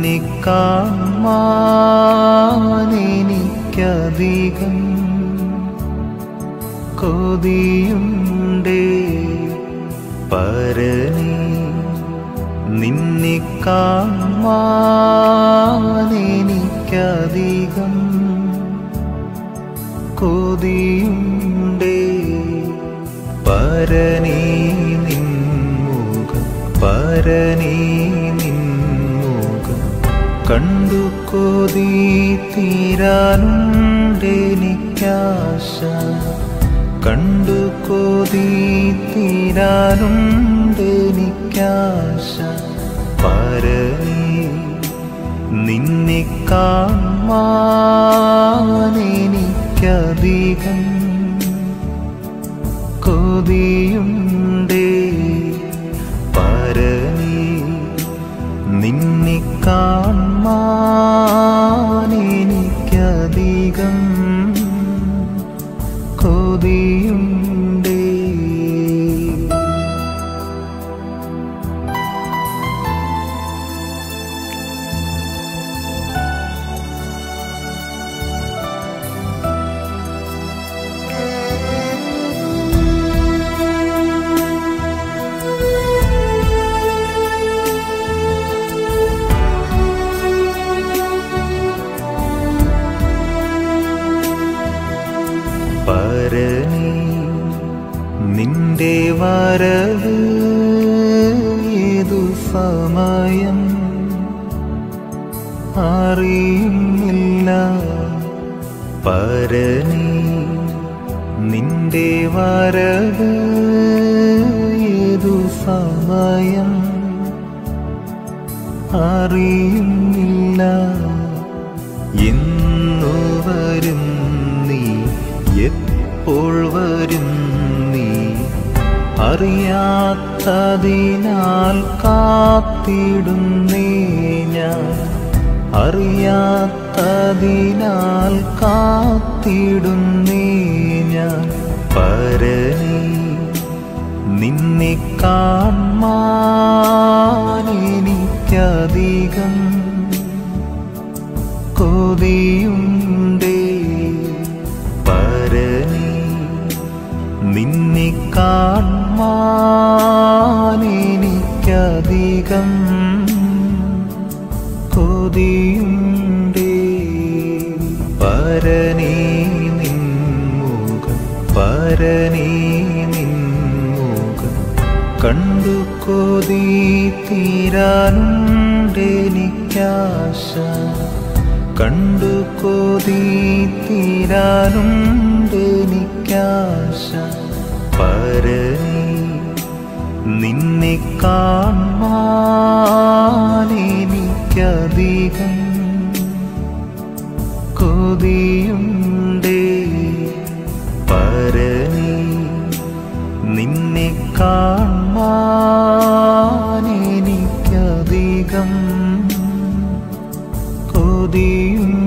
നിന്നെ കാണാനെനിക്കധികം കൊതിയുണ്ടേ പരനേ നിന്നെ കാണാനെനിക്കധികം കൊതിയുണ്ടേ പരനേ നിൻമുഖം പരനേ നിൻമുഖം കണ്ടു കൊതി തീരാനുണ്ടെനിക്കാശ കണ്ടു കൊതി തീരാനുണ്ടെനിക്കാശ പരനേ നിന്നെ കാണാനെനിക്കധികം കൊതിയുണ്ടേ പരനേ നിന്നെ കാണാനെനിക്കധികം കൊതിയുണ്ടേ പരനേ നിന്റെ വരവ് ഏതു സമയം അറിയുന്നില്ല പരനേ നിന്റെ വരവ് ഏതു സമയം അറിയുന്നില്ല എന്നു വരും നീ എപ്പോൾ വരും നീ അറിയാത്തതിനാൽ കാത്തിടുന്നേ ഞാൻ അറിയാത്തതിനാൽ കാത്തിടുന്നേ ഞാൻ പരനേ നിന്നെ കാണാനെനിക്കധികം കൊതിയുണ്ടേ പരനേ നിന്നെ കാണാനെനിക്കധികം കൊതിയുണ്ടേ പരനേ നിൻമുഖം പരനേ നിൻമുഖം കണ്ടു കൊതി തീരാനുണ്ടെനിക്കാശ കണ്ടു കൊതി തീരാനുണ്ടെനിക്കാശ പരനേ നിന്നെ കാണാനെനിക്കധികം കൊതിയുണ്ടേ പരനേ നിന്നെ കാണാനെനിക്കധികം കൊതിയുണ്ടേ